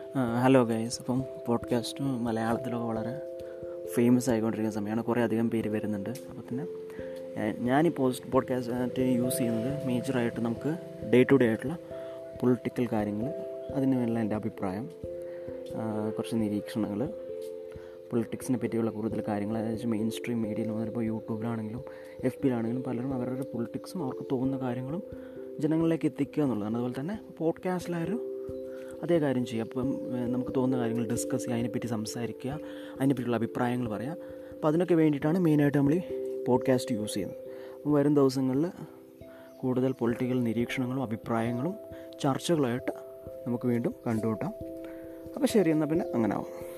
hello guys അപ്പം podcast മലയാളത്തിലൊക്കെ വളരെ ഫേമസ് ആയിക്കൊണ്ടിരിക്കുന്ന സമയമാണ് കുറേ അധികം പേര് വരുന്നുണ്ട് അപ്പോൾ തന്നെ ഏഹ്, ഞാൻ ഈ പോസ്റ്റ് പോഡ്കാസ്റ്റ് യൂസ് ചെയ്യുന്നത് മേജറായിട്ട് നമുക്ക് ഡേ ടു ഡേ ആയിട്ടുള്ള പൊളിറ്റിക്കൽ കാര്യങ്ങൾ അതിന് മേലുള്ള എൻ്റെ അഭിപ്രായം ആഹ്, കുറച്ച് നിരീക്ഷണങ്ങൾ പൊളിറ്റിക്സിനെ പറ്റിയുള്ള കൂടുതൽ കാര്യങ്ങൾ അതായത് മെയിൻ സ്ട്രീം മീഡിയയിൽ വന്നിപ്പോൾ യൂട്യൂബിലാണെങ്കിലും എഫ് പിയിലാണെങ്കിലും പലരും അവരുടെ പൊളിറ്റിക്സും അവർക്ക് തോന്നുന്ന കാര്യങ്ങളും ജനങ്ങളിലേക്ക് എത്തിക്കുക എന്നുള്ളതാണ് അതുപോലെ തന്നെ പോഡ്കാസ്റ്റിലായാലും അതേ കാര്യം ചെയ്യുക അപ്പം ഏഹ്, നമുക്ക് തോന്നുന്ന കാര്യങ്ങൾ ഡിസ്കസ് ചെയ്യുക അതിനെപ്പറ്റി സംസാരിക്കുക അതിനെപ്പറ്റിയുള്ള അഭിപ്രായങ്ങൾ പറയുക അപ്പോൾ അതിനൊക്കെ വേണ്ടിയിട്ടാണ് മെയിനായിട്ട് നമ്മൾ ഈ പോഡ്കാസ്റ്റ് യൂസ് ചെയ്യുന്നത് അപ്പം വരും ദിവസങ്ങളിൽ കൂടുതൽ പൊളിറ്റിക്കൽ നിരീക്ഷണങ്ങളും അഭിപ്രായങ്ങളും ചർച്ചകളുമായിട്ട് നമുക്ക് വീണ്ടും കണ്ടുമുട്ടാം അപ്പോൾ ശരി എന്നാൽ പിന്നെ അങ്ങനെ ആവും